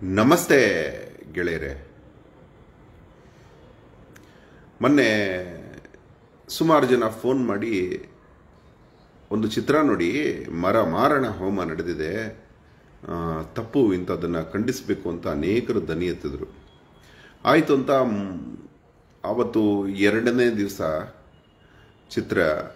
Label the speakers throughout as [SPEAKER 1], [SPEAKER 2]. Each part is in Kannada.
[SPEAKER 1] ನಮಸ್ತೆ ಗೆಳೆಯರೆ ಮೊನ್ನೆ ಸುಮಾರು ಜನ ಫೋನ್ ಮಾಡಿ ಒಂದು ಚಿತ್ರ ನೋಡಿ ಮರ ಮಾರಣ ಹೋಮ ನಡೆದಿದೆ ಆ, ತಪ್ಪು ಇಂಥದ್ದನ್ನು ಖಂಡಿಸಬೇಕು ಅಂತ ಅನೇಕರು ದನಿ ಎತ್ತಿದ್ರು ಆಯಿತು ಅಂತ ಮ್, ಆವತ್ತು ಎರಡನೇ ದಿವಸ ಚಿತ್ರ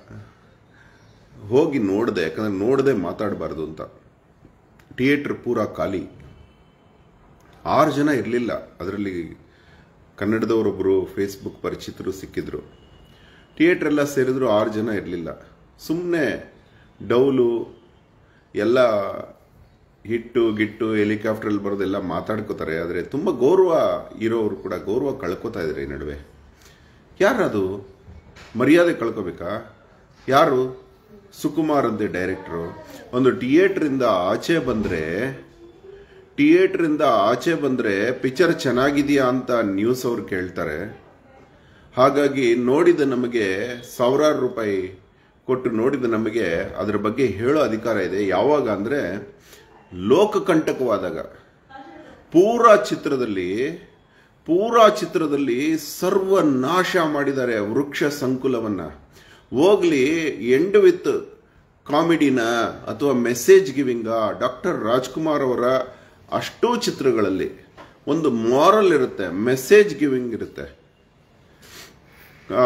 [SPEAKER 1] ಹೋಗಿ ನೋಡಿದೆ ಯಾಕಂದ್ರೆ ನೋಡದೆ ಮಾತಾಡಬಾರ್ದು ಅಂತ ಥಿಯೇಟ್ರ್ ಪೂರಾ ಖಾಲಿ ಆರು ಜನ ಇರಲಿಲ್ಲ ಅದರಲ್ಲಿ ಕನ್ನಡದವರೊಬ್ಬರು ಫೇಸ್ಬುಕ್ ಪರಿಚಿತರು ಸಿಕ್ಕಿದ್ರು ಥಿಯೇಟ್ರ್ ಎಲ್ಲ ಸೇರಿದ್ರು ಆರು ಜನ ಇರಲಿಲ್ಲ ಸುಮ್ಮನೆ ಡೌಲು ಎಲ್ಲ ಹಿಟ್ಟು ಗಿಟ್ಟು ಹೆಲಿಕಾಪ್ಟ್ರಲ್ಲಿ ಬರೋದೆಲ್ಲ ಮಾತಾಡ್ಕೋತಾರೆ ಆದರೆ ತುಂಬ ಗೌರವ ಇರೋರು ಕೂಡ ಗೌರವ ಕಳ್ಕೊತಾ ಇದ್ದಾರೆ ಈ ನಡುವೆ ಯಾರದು ಮರ್ಯಾದೆ ಕಳ್ಕೋಬೇಕಾ ಯಾರು ಸುಕುಮಾರ್ ಅಂತೆ ಡೈರೆಕ್ಟ್ರು ಒಂದು ಥಿಯೇಟ್ರಿಂದ ಆಚೆ ಬಂದರೆ ಥಿಯೇಟ್ರಿಂದ ಆಚೆ ಬಂದರೆ ಪಿಕ್ಚರ್ ಚೆನ್ನಾಗಿದೆಯಾ ಅಂತ ನ್ಯೂಸ್ ಅವ್ರು ಕೇಳ್ತಾರೆ ಹಾಗಾಗಿ ನೋಡಿದ ನಮಗೆ ಸಾವಿರಾರು ರೂಪಾಯಿ ಕೊಟ್ಟು ನೋಡಿದ ನಮಗೆ ಅದರ ಬಗ್ಗೆ ಹೇಳೋ ಅಧಿಕಾರ ಇದೆ ಯಾವಾಗ ಅಂದರೆ ಲೋಕಕಂಟಕವಾದಾಗ ಪೂರಾ ಚಿತ್ರದಲ್ಲಿ ಪೂರಾ ಚಿತ್ರದಲ್ಲಿ ಸರ್ವನಾಶ ಮಾಡಿದ್ದಾರೆ ವೃಕ್ಷ ಸಂಕುಲವನ್ನ ಹೋಗ್ಲಿ ಎಂಡ್ ವಿತ್ ಕಾಮಿಡಿನ ಅಥವಾ ಮೆಸೇಜ್ ಗಿವಿಂಗ ಡಾಕ್ಟರ್ ರಾಜ್ಕುಮಾರ್ ಅವರ ಅಷ್ಟೂ ಚಿತ್ರಗಳಲ್ಲಿ ಒಂದು ಮಾರಲ್ ಇರುತ್ತೆ ಮೆಸೇಜ್ ಗಿವಿಂಗ್ ಇರುತ್ತೆ ಆ,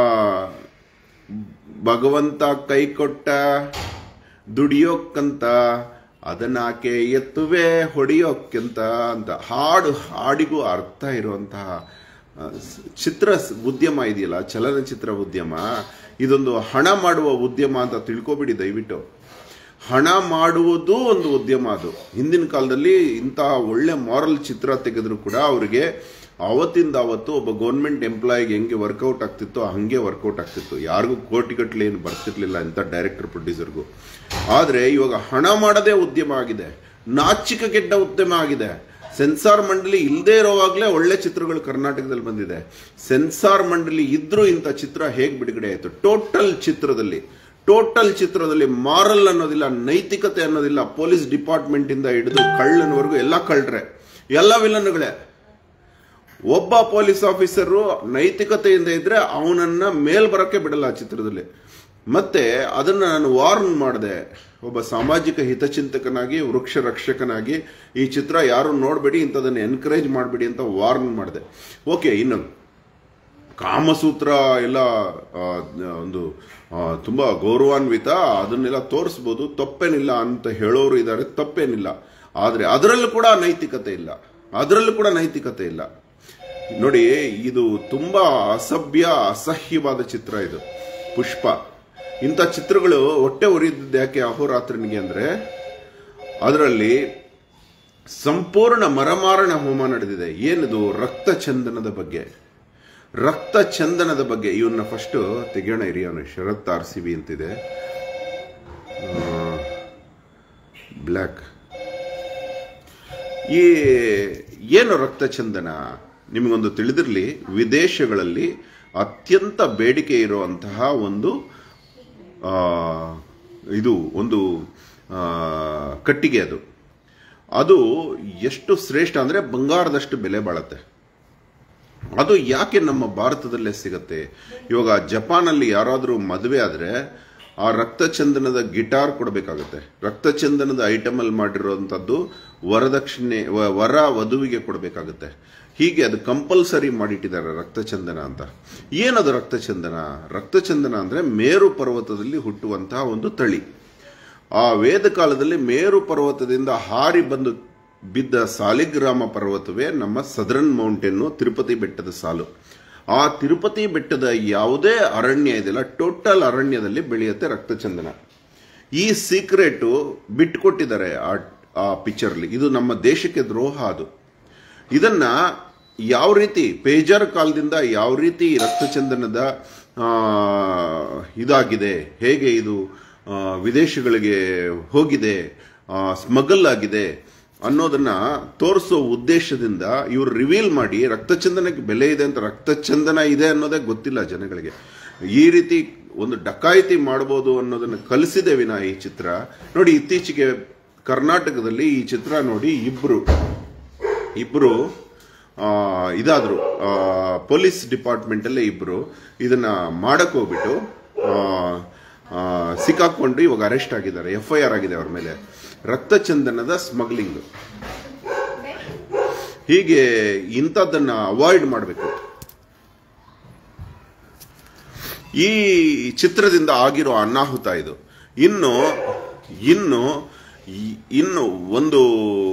[SPEAKER 1] ಭಗವಂತ ಕೈ ಕೊಟ್ಟ ದುಡಿಯೋಕ್ಕಂತ ಅದನ್ನಾಕೆ ಎತ್ತುವೆ ಹೊಡೆಯೋಕ್ಕಂತ ಅಂತ ಹಾಡು ಹಾಡಿಗೂ ಅರ್ಥ ಇರುವಂತಹ ಆ, ಸ್- ಚಿತ್ರ ಸ್- ಉದ್ಯಮ ಇದೆಯಲ್ಲ ಚಲನಚಿತ್ರ ಉದ್ಯಮ ಇದೊಂದು ಹಣ ಮಾಡುವ ಉದ್ಯಮ ಅಂತ ತಿಳ್ಕೊಬಿಡಿ ದಯವಿಟ್ಟು ಹಣ ಮಾಡುವುದು ಒಂದು ಉದ್ಯಮ ಅದು ಹಿಂದಿನ ಕಾಲದಲ್ಲಿ ಇಂತಹ ಒಳ್ಳೆ ಮಾರಲ್ ಚಿತ್ರ ತೆಗೆದ್ರು ಕೂಡ ಅವರಿಗೆ ಅವತ್ತಿಂದ ಅವತ್ತು ಒಬ್ಬ ಗೌರ್ಮೆಂಟ್ ಎಂಪ್ಲಾಯಿಗೆ ಹೆಂಗೆ ವರ್ಕೌಟ್ ಆಗ್ತಿತ್ತೋ ಹಂಗೆ ವರ್ಕೌಟ್ ಆಗ್ತಿತ್ತು ಯಾರಿಗೂ ಕೋಟಿಗಟ್ಟಲೆ ಏನು ಬರ್ತಿರ್ಲಿಲ್ಲ ಇಂಥ ಡೈರೆಕ್ಟರ್ ಪ್ರೊಡ್ಯೂಸರ್ಗೂ ಆದರೆ ಇವಾಗ ಹಣ ಮಾಡದೇ ಉದ್ಯಮ ಆಗಿದೆ ನಾಚಿಕ ಗೆಡ್ಡ ಉದ್ಯಮ ಆಗಿದೆ ಸೆನ್ಸಾರ್ ಮಂಡಳಿ ಇಲ್ಲದೆ ಇರೋವಾಗಲೇ ಒಳ್ಳೆ ಚಿತ್ರಗಳು ಕರ್ನಾಟಕದಲ್ಲಿ ಬಂದಿದೆ ಸೆನ್ಸಾರ್ ಮಂಡಳಿ ಇದ್ರೂ ಇಂಥ ಚಿತ್ರ ಹೇಗೆ ಬಿಡುಗಡೆ ಆಯಿತು ಟೋಟಲ್ ಚಿತ್ರದಲ್ಲಿ ಟೋಟಲ್ ಚಿತ್ರದಲ್ಲಿ ಮಾರಲ್ ಅನ್ನೋದಿಲ್ಲ ನೈತಿಕತೆ ಅನ್ನೋದಿಲ್ಲ ಪೊಲೀಸ್ ಡಿಪಾರ್ಟ್ಮೆಂಟ್ ಇಂದ ಹಿಡಿದು ಕಳ್ಳನವರೆಗೂ ಎಲ್ಲ ಕಳ್ಳರೆ ಎಲ್ಲ ವಿಲನ್ಗಳೇ ಒಬ್ಬ ಪೊಲೀಸ್ ಆಫೀಸರು ನೈತಿಕತೆಯಿಂದ ಇದ್ರೆ ಅವನನ್ನ ಮೇಲ್ ಬರೋಕ್ಕೆ ಬಿಡಲ್ಲ ಆ ಚಿತ್ರದಲ್ಲಿ ಮತ್ತೆ ಅದನ್ನ ನಾನು ವಾರ್ನ್ ಮಾಡಿದೆ ಒಬ್ಬ ಸಾಮಾಜಿಕ ಹಿತಚಿಂತಕನಾಗಿ ವೃಕ್ಷ ರಕ್ಷಕನಾಗಿ ಈ ಚಿತ್ರ ಯಾರು ನೋಡಬೇಡಿ ಇಂಥದನ್ನು ಎನ್ಕರೇಜ್ ಮಾಡಬೇಡಿ ಅಂತ ವಾರ್ನ್ ಮಾಡಿದೆ ಓಕೆ ಇನ್ನು ಕಾಮಸೂತ್ರ ಎಲ್ಲ ಆ, ಒಂದು ಆ, ತುಂಬಾ ಗೌರವಾನ್ವಿತ ಅದನ್ನೆಲ್ಲ ತೋರಿಸ್ಬೋದು ತಪ್ಪೇನಿಲ್ಲ ಅಂತ ಹೇಳೋರು ಇದ್ದಾರೆ ತಪ್ಪೇನಿಲ್ಲ ಆದರೆ ಅದರಲ್ಲೂ ಕೂಡ ನೈತಿಕತೆ ಇಲ್ಲ ಅದರಲ್ಲೂ ಕೂಡ ನೈತಿಕತೆ ಇಲ್ಲ ನೋಡಿ ಇದು ತುಂಬಾ ಅಸಭ್ಯ ಅಸಹ್ಯವಾದ ಚಿತ್ರ ಇದು ಪುಷ್ಪ ಇಂಥ ಚಿತ್ರಗಳು ಹೊಟ್ಟೆ ಉರಿದಿದ್ದು ಯಾಕೆ ಅಹೋರಾತ್ರನಿಗೆ ಅಂದ್ರೆ ಅದರಲ್ಲಿ ಸಂಪೂರ್ಣ ಮರಮಾರಣ ಹೋಮ ನಡೆದಿದೆ ಏನಿದು ರಕ್ತ ಚಂದನದ ಬಗ್ಗೆ ರಕ್ತ ಚಂದನದ ಬಗ್ಗೆ ಇವನ್ನ ಫಸ್ಟ್ ತೆಗೆಯೋಣ ಇರಿ ಅವನು ಶರತ್ ಆರ್ ಸಿ ಬಿ ಅಂತಿದೆ ಬ್ಲ್ಯಾಕ್ ಈ ಏನು ರಕ್ತ ಚಂದನ ನಿಮಗೊಂದು ತಿಳಿದಿರಲಿ ವಿದೇಶಗಳಲ್ಲಿ ಅತ್ಯಂತ ಬೇಡಿಕೆ ಇರುವಂತಹ ಒಂದು ಆ, ಇದು ಒಂದು ಆ, ಕಟ್ಟಿಗೆ ಅದು ಅದು ಎಷ್ಟು ಶ್ರೇಷ್ಠ ಅಂದರೆ ಬಂಗಾರದಷ್ಟು ಬೆಲೆ ಬಾಳತ್ತೆ ಅದು ಯಾಕೆ ನಮ್ಮ ಭಾರತದಲ್ಲೇ ಸಿಗತ್ತೆ ಇವಾಗ ಜಪಾನಲ್ಲಿ ಯಾರಾದರೂ ಮದುವೆ ಆದರೆ ಆ ರಕ್ತಚಂದನದ ಗಿಟಾರ್ ಕೊಡಬೇಕಾಗತ್ತೆ ರಕ್ತಚಂದನದ ಐಟಮ್ ಅಲ್ಲಿ ಮಾಡಿರುವಂಥದ್ದು ವರದಕ್ಷಿಣೆ ವ- ವರ ವಧುವಿಗೆ ಕೊಡಬೇಕಾಗತ್ತೆ ಹೀಗೆ ಅದು ಕಂಪಲ್ಸರಿ ಮಾಡಿಟ್ಟಿದ್ದಾರೆ ರಕ್ತಚಂದನ ಅಂತ ಏನದು ರಕ್ತಚಂದನ ರಕ್ತಚಂದನ ಅಂದ್ರೆ ಮೇರು ಪರ್ವತದಲ್ಲಿ ಹುಟ್ಟುವಂತಹ ಒಂದು ತಳಿ ಆ ವೇದ ಕಾಲದಲ್ಲಿ ಮೇರು ಪರ್ವತದಿಂದ ಹಾರಿ ಬಂದು ಬಿದ್ದ ಸಾಲಿಗ್ರಾಮ ಪರ್ವತವೇ ನಮ್ಮ ಸದರನ್ ಮೌಂಟೇನ್ ತಿರುಪತಿ ಬೆಟ್ಟದ ಸಾಲು ಆ ತಿರುಪತಿ ಬೆಟ್ಟದ ಯಾವುದೇ ಅರಣ್ಯ ಇದೆಯಲ್ಲ ಟೋಟಲ್ ಅರಣ್ಯದಲ್ಲಿ ಬೆಳೆಯುತ್ತೆ ರಕ್ತಚಂದನ ಈ ಸೀಕ್ರೆಟ್ ಬಿಟ್ಕೊಟ್ಟಿದ್ದಾರೆ ಆ ಆ ಪಿಕ್ಚರ್ಲಿ ಇದು ನಮ್ಮ ದೇಶಕ್ಕೆ ದ್ರೋಹ ಅದು ಇದನ್ನ ಯಾವ ರೀತಿ ಪೇಜರ್ ಕಾಲದಿಂದ ಯಾವ ರೀತಿ ರಕ್ತಚಂದನದ ಆ, ಇದಾಗಿದೆ ಹೇಗೆ ಇದು ಆ, ವಿದೇಶಗಳಿಗೆ ಹೋಗಿದೆ ಸ್ಮಗಲ್ ಆಗಿದೆ ಅನ್ನೋದನ್ನ ತೋರಿಸೋ ಉದ್ದೇಶದಿಂದ ಇವರು ರಿವೀಲ್ ಮಾಡಿ ರಕ್ತಚಂದನಕ್ಕೆ ಬೆಲೆ ಇದೆ ಅಂತ ರಕ್ತಚಂದನ ಇದೆ ಅನ್ನೋದೇ ಗೊತ್ತಿಲ್ಲ ಜನಗಳಿಗೆ ಈ ರೀತಿ ಒಂದು ಡಕಾಯಿತಿ ಮಾಡ್ಬೋದು ಅನ್ನೋದನ್ನ ಕಲಿಸಿದೆ ವಿನ ಈ ಚಿತ್ರ ನೋಡಿ ಇತ್ತೀಚೆಗೆ ಕರ್ನಾಟಕದಲ್ಲಿ ಈ ಚಿತ್ರ ನೋಡಿ ಇಬ್ರು ಇಬ್ಬರು ಇದಾದ್ರು ಆ, ಪೊಲೀಸ್ ಡಿಪಾರ್ಟ್ಮೆಂಟಲ್ಲೇ ಇಬ್ಬರು ಇದನ್ನ ಮಾಡಕ್ ಹೋಗ್ಬಿಟ್ಟು ಆ, ಆ, ಸಿಕ್ಕಾಕೊಂಡು ಇವಾಗ ಅರೆಸ್ಟ್ ಆಗಿದ್ದಾರೆ ಎಫ್ ಐ ಆರ್ ಆಗಿದೆ ಅವ್ರ ಮೇಲೆ ರಕ್ತಚಂದನದ ಸ್ಮಗ್ಲಿಂಗ್ ಹೀಗೆ ಇಂಥದ್ದನ್ನ ಅವಾಯ್ಡ್ ಮಾಡಬೇಕು ಈ ಚಿತ್ರದಿಂದ ಆಗಿರೋ ಅನಾಹುತ ಇದು ಇನ್ನು ಇನ್ನು ಈ- ಇನ್ನು ಒಂದು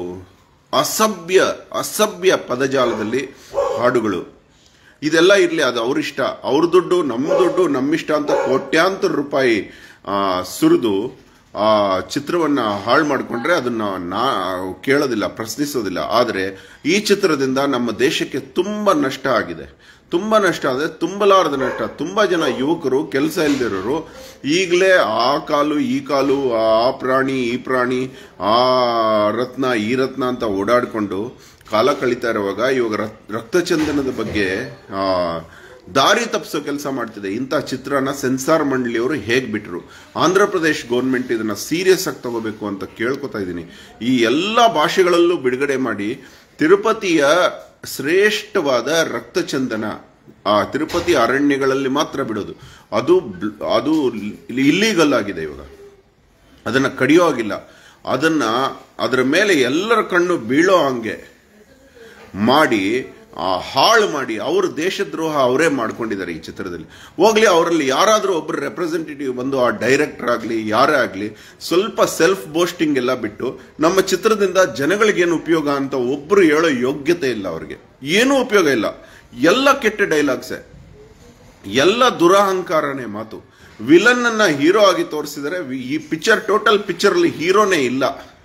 [SPEAKER 1] ಅಸಭ್ಯ ಅಸಭ್ಯ ಪದಜಾಲದಲ್ಲಿ ಹಾಡುಗಳು ಇದೆಲ್ಲ ಇರಲಿ ಅದು ಅವರಿಷ್ಟ ಅವ್ರ ದುಡ್ಡು ನಮ್ಮ ದುಡ್ಡು ನಮ್ಮಿಷ್ಟ ಅಂತ ಕೋಟ್ಯಾಂತರ ರೂಪಾಯಿ ಸುರಿದು ಆ ಚಿತ್ರವನ್ನ ಹಾಳು ಮಾಡಿಕೊಂಡ್ರೆ ಅದನ್ನ ನಾ ಕೇಳೋದಿಲ್ಲ ಪ್ರಶ್ನಿಸೋದಿಲ್ಲ ಆದರೆ ಈ ಚಿತ್ರದಿಂದ ನಮ್ಮ ದೇಶಕ್ಕೆ ತುಂಬಾ ನಷ್ಟ ಆಗಿದೆ ತುಂಬಾ ನಷ್ಟ ಆದರೆ ತುಂಬಲಾರದ ನಷ್ಟ ತುಂಬಾ ಜನ ಯುವಕರು ಕೆಲಸ ಇಲ್ದಿರೋರು ಈಗಲೇ ಆ ಕಾಲು ಈ ಕಾಲು ಆ ಪ್ರಾಣಿ ಈ ಪ್ರಾಣಿ ಆ ರತ್ನ ಈ ರತ್ನ ಅಂತ ಓಡಾಡಿಕೊಂಡು ಕಾಲ ಕಳೀತಾ ಇರುವಾಗ ಇವಾಗ ರಕ್- ರಕ್ತಚಂದನದ ಬಗ್ಗೆ ಆ, ದಾರಿ ತಪ್ಪಿಸೋ ಕೆಲಸ ಮಾಡ್ತಿದೆ ಇಂಥ ಚಿತ್ರನ ಸೆನ್ಸಾರ್ ಮಂಡಳಿಯವರು ಹೇಗ್ ಬಿಟ್ರು ಆಂಧ್ರ ಪ್ರದೇಶ್ ಗೌರ್ಮೆಂಟ್ ಇದನ್ನ ಸೀರಿಯಸ್ ಆಗಿ ತಗೋಬೇಕು ಅಂತ ಕೇಳ್ಕೊತಾ ಇದ್ದೀನಿ ಈ ಎಲ್ಲ ಭಾಷೆಗಳಲ್ಲೂ ಬಿಡುಗಡೆ ಮಾಡಿ ತಿರುಪತಿಯ ಶ್ರೇಷ್ಠವಾದ ರಕ್ತಚಂದನ ಆ ತಿರುಪತಿ ಅರಣ್ಯಗಳಲ್ಲಿ ಮಾತ್ರ ಬಿಡೋದು ಅದು ಬ್- ಅದು ಇಲ್ಲೀಗಲ್ ಆಗಿದೆ ಇವಾಗ ಅದನ್ನ ಕಡಿಯೋ ಆಗಿಲ್ಲ ಅದನ್ನ ಅದರ ಮೇಲೆ ಎಲ್ಲರ ಕಣ್ಣು ಬೀಳೋ ಹಂಗೆ ಮಾಡಿ ಆ ಹಾಳು ಮಾಡಿ ಅವ್ರ ದೇಶದ್ರೋಹ ಅವರೇ ಮಾಡ್ಕೊಂಡಿದ್ದಾರೆ ಈ ಚಿತ್ರದಲ್ಲಿ ಹೋಗ್ಲಿ ಅವರಲ್ಲಿ ಯಾರಾದರೂ ಒಬ್ಬರು ರೆಪ್ರೆಸೆಂಟೇಟಿವ್ ಬಂದು ಆ ಡೈರೆಕ್ಟರ್ ಆಗಲಿ ಯಾರೇ ಆಗಲಿ ಸ್ವಲ್ಪ ಸೆಲ್ಫ್ ಬೋಸ್ಟಿಂಗ್ ಎಲ್ಲ ಬಿಟ್ಟು ನಮ್ಮ ಚಿತ್ರದಿಂದ ಜನಗಳಿಗೇನು ಉಪಯೋಗ ಅಂತ ಒಬ್ಬರು ಹೇಳೋ ಯೋಗ್ಯತೆ ಇಲ್ಲ ಅವ್ರಿಗೆ ಏನೂ ಉಪಯೋಗ ಇಲ್ಲ ಎಲ್ಲ ಕೆಟ್ಟ ಡೈಲಾಗ್ಸೇ ಎಲ್ಲ ದುರಹಂಕಾರನೇ ಮಾತು ವಿಲನ್ ಅನ್ನ ಹೀರೋ ಆಗಿ ತೋರಿಸಿದರೆ ಈ ಪಿಕ್ಚರ್ ಟೋಟಲ್ ಪಿಕ್ಚರ್ ಅಲ್ಲಿ ಹೀರೋನೇ ಇಲ್ಲ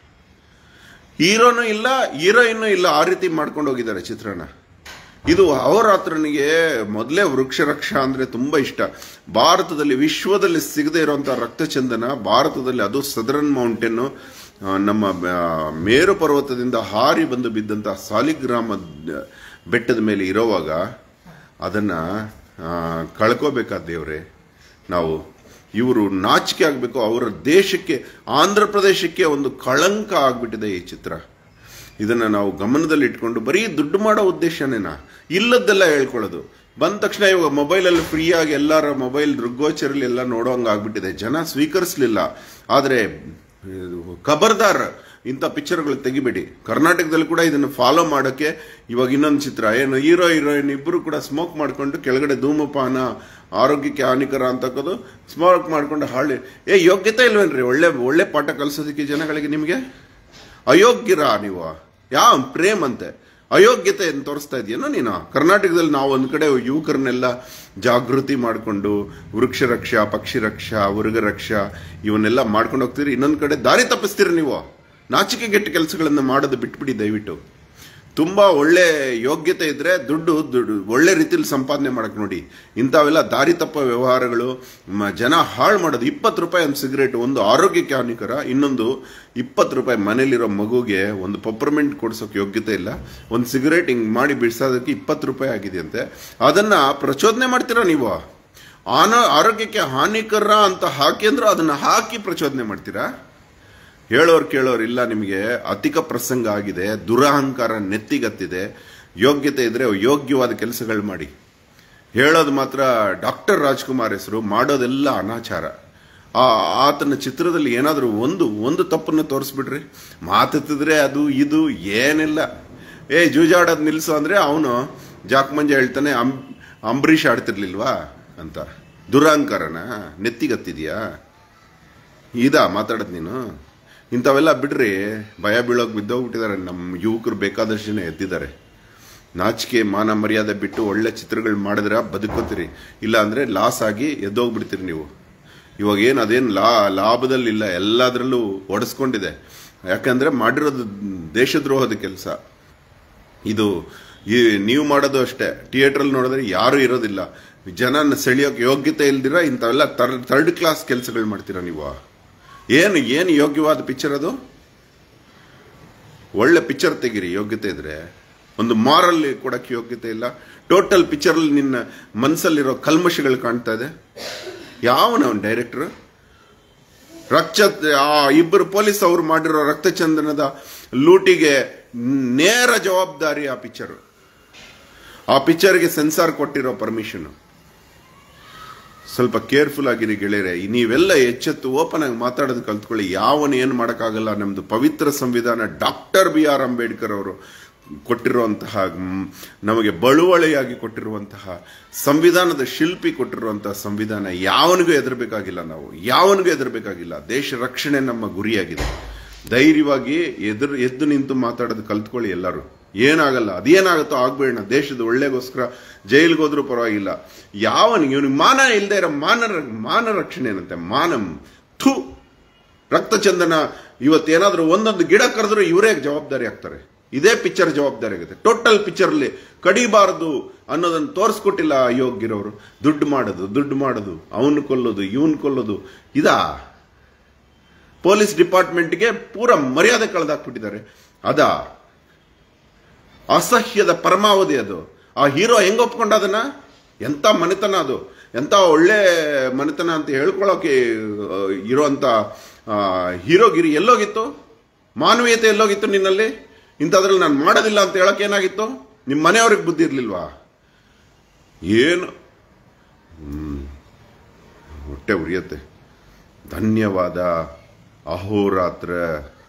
[SPEAKER 1] ಹೀರೋನು ಇಲ್ಲ ಹೀರೋಯಿನ್ ಇಲ್ಲ ಆ ರೀತಿ ಮಾಡ್ಕೊಂಡು ಹೋಗಿದ್ದಾರೆ ಚಿತ್ರನ ಇದು ಅವರಾತ್ರನಿಗೆ ಮೊದಲೇ ವೃಕ್ಷ ರಕ್ಷಾ ಅಂದ್ರೆ ತುಂಬಾ ಇಷ್ಟ ಭಾರತದಲ್ಲಿ ವಿಶ್ವದಲ್ಲಿ ಸಿಗದೆ ಇರುವಂತ ರಕ್ತಚಂದನ ಭಾರತದಲ್ಲಿ ಅದು ಸದರನ್ ಮೌಂಟೇನ್ ನಮ್ಮ ಆ, ಮೇರು ಪರ್ವತದಿಂದ ಹಾರಿ ಬಂದು ಬಿದ್ದಂತ ಸಾಲಿಗ್ರಾಮ ಬೆಟ್ಟದ ಮೇಲೆ ಇರೋವಾಗ ಅದನ್ನ ಆ, ಕಳ್ಕೋಬೇಕಾದ ದೇವ್ರೆ ನಾವು ಇವರು ನಾಚಿಕೆ ಆಗಬೇಕು ಅವರ ದೇಶಕ್ಕೆ ಆಂಧ್ರ ಪ್ರದೇಶಕ್ಕೆ ಒಂದು ಕಳಂಕ ಆಗ್ಬಿಟ್ಟಿದೆ ಈ ಚಿತ್ರ ಇದನ್ನ ನಾವು ಗಮನದಲ್ಲಿ ಇಟ್ಕೊಂಡು ಬರೀ ದುಡ್ಡು ಮಾಡೋ ಉದ್ದೇಶನೇನಾ ಇಲ್ಲದ್ದೆಲ್ಲ ಹೇಳ್ಕೊಳ್ಳೋದು ಬಂದ ತಕ್ಷಣ ಇವಾಗ ಮೊಬೈಲಲ್ಲಿ ಫ್ರೀಯಾಗಿ ಎಲ್ಲರ ಮೊಬೈಲ್ ರುಗ್ಗೋಚರಲ್ಲಿ ಎಲ್ಲ ನೋಡೋಂಗ್ ಆಗ್ಬಿಟ್ಟಿದೆ ಜನ ಸ್ವೀಕರಿಸಲಿಲ್ಲ ಆದರೆ ಇದು ಖಬರ್ದಾರ್ ಇಂಥ ಪಿಕ್ಚರ್ಗಳು ತೆಗಿಬೇಡಿ ಕರ್ನಾಟಕದಲ್ಲಿ ಕೂಡ ಇದನ್ನು ಫಾಲೋ ಮಾಡೋಕ್ಕೆ ಇವಾಗ ಇನ್ನೊಂದು ಚಿತ್ರ ಏನು ಹೀರೋ ಹೀರೋಯಿನ್ ಇಬ್ಬರು ಕೂಡ ಸ್ಮೋಕ್ ಮಾಡ್ಕೊಂಡು ಕೆಳಗಡೆ ಧೂಮಪಾನ ಆರೋಗ್ಯಕ್ಕೆ ಹಾನಿಕರ ಅಂತಕ್ಕದು ಸ್ಮೋಕ್ ಮಾಡ್ಕೊಂಡು ಹಾಳಿ ಏ ಯೋಗ್ಯತೆ ಇಲ್ವೇನ್ರಿ ಒಳ್ಳೆ ಒಳ್ಳೆ ಪಾಠ ಕಲಿಸೋದಕ್ಕೆ ಜನಗಳಿಗೆ ನಿಮಗೆ ಅಯೋಗ್ಯರ ನೀವು ಯಾವ ಪ್ರೇಮ್ ಅಂತೆ ಅಯೋಗ್ಯತೆ ತೋರಿಸ್ತಾ ಇದೆಯೇನೋ ನೀನು ಕರ್ನಾಟಕದಲ್ಲಿ ನಾವು ಒಂದ್ ಕಡೆ ಯುವಕರನ್ನೆಲ್ಲ ಜಾಗೃತಿ ಮಾಡಿಕೊಂಡು ವೃಕ್ಷ ರಕ್ಷಾ ಪಕ್ಷಿ ರಕ್ಷಾ ಉರುಗ ರಕ್ಷಾ ಇವನ್ನೆಲ್ಲ ಮಾಡ್ಕೊಂಡು ಹೋಗ್ತೀರಿ ಇನ್ನೊಂದ್ ಕಡೆ ದಾರಿ ತಪ್ಪಿಸ್ತೀರಿ ನೀವು ನಾಚಿಕೆಗೆಟ್ಟ ಕೆಲಸಗಳನ್ನು ಮಾಡೋದು ಬಿಟ್ಬಿಡಿ ದಯವಿಟ್ಟು ತುಂಬಾ ಒಳ್ಳೆ ಯೋಗ್ಯತೆ ಇದ್ರೆ ದುಡ್ಡು ದುಡ್ಡು ಒಳ್ಳೆ ರೀತಿಯಲ್ಲಿ ಸಂಪಾದನೆ ಮಾಡಕ್ ನೋಡಿ ಇಂಥವೆಲ್ಲ ದಾರಿ ತಪ್ಪ ವ್ಯವಹಾರಗಳು ಮ- ಜನ ಹಾಳು ಮಾಡೋದು ಇಪ್ಪತ್ತು ರೂಪಾಯಿ ಒಂದು ಸಿಗರೇಟ್ ಒಂದು ಆರೋಗ್ಯಕ್ಕೆ ಹಾನಿಕರ ಇನ್ನೊಂದು ಇಪ್ಪತ್ತು ರೂಪಾಯಿ ಮನೇಲಿರೋ ಮಗುಗೆ ಒಂದು ಪಪ್ಪರ್ಮೆಂಟ್ ಕೊಡ್ಸೋಕೆ ಯೋಗ್ಯತೆ ಇಲ್ಲ ಒಂದು ಸಿಗರೇಟ್ ಹಿಂಗ್ ಮಾಡಿ ಬಿಡಿಸೋದಕ್ಕೆ ಇಪ್ಪತ್ತು ರೂಪಾಯಿ ಆಗಿದೆಯಂತೆ ಅದನ್ನ ಪ್ರಚೋದನೆ ಮಾಡ್ತೀರಾ ನೀವು ಆನ ಆರೋಗ್ಯಕ್ಕೆ ಹಾನಿಕರ ಅಂತ ಹಾಕಿ ಅಂದ್ರೆ ಅದನ್ನ ಹಾಕಿ ಪ್ರಚೋದನೆ ಮಾಡ್ತೀರಾ ಹೇಳೋರು ಕೇಳೋರು ಇಲ್ಲ ನಿಮಗೆ ಅಧಿಕ ಪ್ರಸಂಗ ಆಗಿದೆ ದುರಹಂಕಾರ ನೆತ್ತಿಗತ್ತಿದೆ ಯೋಗ್ಯತೆ ಇದ್ರೆ ಯೋಗ್ಯವಾದ ಕೆಲಸಗಳು ಮಾಡಿ ಹೇಳೋದು ಮಾತ್ರ ಡಾಕ್ಟರ್ ರಾಜ್ಕುಮಾರ್ ಹೆಸರು ಮಾಡೋದೆಲ್ಲ ಅನಾಚಾರ ಆ ಆತನ ಚಿತ್ರದಲ್ಲಿ ಏನಾದರೂ ಒಂದು ಒಂದು ತಪ್ಪನ್ನು ತೋರಿಸ್ಬಿಡ್ರಿ ಮಾತೆತ್ತಿದ್ರೆ ಅದು ಇದು ಏನಿಲ್ಲ ಏ ಜೂಜಾಡೋದು ನಿಲ್ಸು ಅಂದ್ರೆ ಅವನು ಜಾಕ್ಮಂಜ ಹೇಳ್ತಾನೆ ಅಂ ಅಂಬರೀಷ್ ಆಡ್ತಿರ್ಲಿಲ್ವಾ ಅಂತ ದುರಹಂಕಾರನ ನೆತ್ತಿಗತ್ತಿದ್ಯಾ ಇದಾ ಮಾತಾಡೋದು ನೀನು ಇಂಥವೆಲ್ಲ ಬಿಡ್ರಿ ಭಯ ಬೀಳೋಕೆ ಬಿದ್ದೋಗ್ಬಿಟ್ಟಿದ್ದಾರೆ ನಮ್ಮ ಯುವಕರು ಬೇಕಾದಷ್ಟು ಜನ ಎದ್ದಿದ್ದಾರೆ ನಾಚಿಕೆ ಮಾನ ಮರ್ಯಾದೆ ಬಿಟ್ಟು ಒಳ್ಳೆ ಚಿತ್ರಗಳು ಮಾಡಿದ್ರೆ ಬದುಕೋತೀರಿ ಇಲ್ಲ ಅಂದ್ರೆ ಲಾಸ್ ಆಗಿ ಎದ್ದೋಗ್ಬಿಡ್ತೀರಿ ನೀವು ಇವಾಗ ಏನು ಅದೇನು ಲಾ ಲಾಭದಲ್ಲಿಲ್ಲ ಎಲ್ಲದರಲ್ಲೂ ಒಡಿಸ್ಕೊಂಡಿದೆ ಯಾಕಂದ್ರೆ ಮಾಡಿರೋದು ದೇಶದ್ರೋಹದ ಕೆಲಸ ಇದು ಈ ನೀವು ಮಾಡೋದು ಅಷ್ಟೇ ಥಿಯೇಟ್ರಲ್ಲಿ ನೋಡಿದ್ರೆ ಯಾರು ಇರೋದಿಲ್ಲ ಜನನ ಸೆಳೆಯೋಕೆ ಯೋಗ್ಯತೆ ಇಲ್ದಿರ ಇಂಥವೆಲ್ಲ ಥರ್ಡ್ ಕ್ಲಾಸ್ ಕೆಲಸಗಳು ಮಾಡ್ತೀರಾ ನೀವು ಏನು ಏನು ಯೋಗ್ಯವಾದ ಪಿಕ್ಚರ್ ಅದು ಒಳ್ಳೆ ಪಿಕ್ಚರ್ ತೆಗಿರಿ ಯೋಗ್ಯತೆ ಇದ್ರೆ ಒಂದು ಮಾರಲ್ಲಿ ಕೊಡಕ್ಕೆ ಯೋಗ್ಯತೆ ಇಲ್ಲ ಟೋಟಲ್ ಪಿಕ್ಚರಲ್ಲಿ ನಿನ್ನ ಮನಸ್ಸಲ್ಲಿರೋ ಕಲ್ಮಶಗಳು ಕಾಣ್ತಾ ಇದೆ ಯಾವನ ಅವನ್ ಡೈರೆಕ್ಟರ್ ರಕ್ತ ಆ ಇಬ್ಬರು ಪೊಲೀಸ್ ಅವರು ಮಾಡಿರೋ ರಕ್ತಚಂದನದ ಲೂಟಿಗೆ ನೇರ ಜವಾಬ್ದಾರಿ ಆ ಪಿಕ್ಚರ್ ಆ ಪಿಕ್ಚರ್ಗೆ ಸೆನ್ಸಾರ್ ಕೊಟ್ಟಿರೋ ಪರ್ಮಿಷನ್ ಸ್ವಲ್ಪ ಕೇರ್ಫುಲ್ ಆಗಿರಿ ಗೆಳೆಯರೆ ನೀವೆಲ್ಲ ಎಚ್ಚೆತ್ತು ಓಪನ್ ಆಗಿ ಮಾತಾಡೋದು ಕಲ್ತ್ಕೊಳ್ಳಿ ಯಾವನು ಏನು ಮಾಡೋಕ್ಕಾಗಲ್ಲ ನಮ್ದು ಪವಿತ್ರ ಸಂವಿಧಾನ ಡಾಕ್ಟರ್ ಬಿ ಆರ್ ಅಂಬೇಡ್ಕರ್ ಅವರು ಕೊಟ್ಟಿರುವಂತಹ ಮ್, ನಮಗೆ ಬಳುವಳಿಯಾಗಿ ಕೊಟ್ಟಿರುವಂತಹ ಸಂವಿಧಾನದ ಶಿಲ್ಪಿ ಕೊಟ್ಟಿರುವಂತಹ ಸಂವಿಧಾನ ಯಾವನಿಗೂ ಎದುರಬೇಕಾಗಿಲ್ಲ ನಾವು ಯಾವನಿಗೂ ಎದುರಬೇಕಾಗಿಲ್ಲ ದೇಶ ರಕ್ಷಣೆ ನಮ್ಮ ಗುರಿಯಾಗಿದೆ ಧೈರ್ಯವಾಗಿ ಎದುರು ಎದ್ದು ನಿಂತು ಮಾತಾಡೋದು ಕಲ್ತ್ಕೊಳ್ಳಿ ಎಲ್ಲರೂ ಏನಾಗಲ್ಲ ಅದೇನಾಗುತ್ತೋ ಆಗ್ಬೇಡ ದೇಶದ ಒಳ್ಳೆಗೋಸ್ಕರ ಜೈಲಿಗೆ ಹೋದ್ರೂ ಪರವಾಗಿಲ್ಲ ಯಾವನಿಗೆ ಇವನಿಗೆ ಮಾನ ಇಲ್ಲದೆ ಇರೋ ಮಾನ ಮಾನ ರಕ್ಷಣೆ ಏನಂತೆ ಮಾನಂ ಥು ರಕ್ತಚಂದನ ಇವತ್ತೇನಾದ್ರೂ ಒಂದೊಂದು ಗಿಡ ಕರೆದ್ರು ಇವರೇ ಜವಾಬ್ದಾರಿ ಆಗ್ತಾರೆ ಇದೇ ಪಿಕ್ಚರ್ ಜವಾಬ್ದಾರಿ ಆಗುತ್ತೆ ಟೋಟಲ್ ಪಿಕ್ಚರ್ಲಿ ಕಡಿಬಾರದು ಅನ್ನೋದನ್ನು ತೋರಿಸ್ಕೊಟ್ಟಿಲ್ಲ ಅಯೋಗ್ಯರವರು ದುಡ್ಡು ಮಾಡೋದು ದುಡ್ಡು ಮಾಡೋದು ಅವನು ಕೊಲ್ಲೋದು ಇವನ್ ಕೊಲ್ಲೋದು ಇದಾ ಪೊಲೀಸ್ ಡಿಪಾರ್ಟ್ಮೆಂಟ್ಗೆ ಪೂರ ಮರ್ಯಾದೆ ಕಳೆದಾಕ್ಬಿಟ್ಟಿದ್ದಾರೆ ಅದಾ ಅಸಹ್ಯದ ಪರಮಾವಧಿ ಅದು ಆ ಹೀರೋ ಹೆಂಗ್ ಒಪ್ಕೊಂಡ ಅದನ್ನ ಎಂತ ಮನೆತನ ಅದು ಎಂತ ಒಳ್ಳೆ ಮನೆತನ ಅಂತ ಹೇಳ್ಕೊಳ್ಳೋಕೆ ಆ, ಇರೋಂತ ಆ, ಹೀರೋಗಿರಿ ಎಲ್ಲೋಗಿತ್ತು ಮಾನವೀಯತೆ ಎಲ್ಲೋಗಿತ್ತು ನಿನ್ನಲ್ಲಿ ಇಂಥದ್ರಲ್ಲಿ ನಾನು ಮಾಡೋದಿಲ್ಲ ಅಂತ ಹೇಳಕ್ ಏನಾಗಿತ್ತು ನಿಮ್ಮ ಮನೆಯವ್ರಿಗೆ ಬುದ್ಧಿ ಇರ್ಲಿಲ್ವಾ ಏನು ಹ್ಮ್. ಹೊಟ್ಟೆ ಉರಿಯತ್ತೆ ಧನ್ಯವಾದ ಅಹೋರಾತ್ರ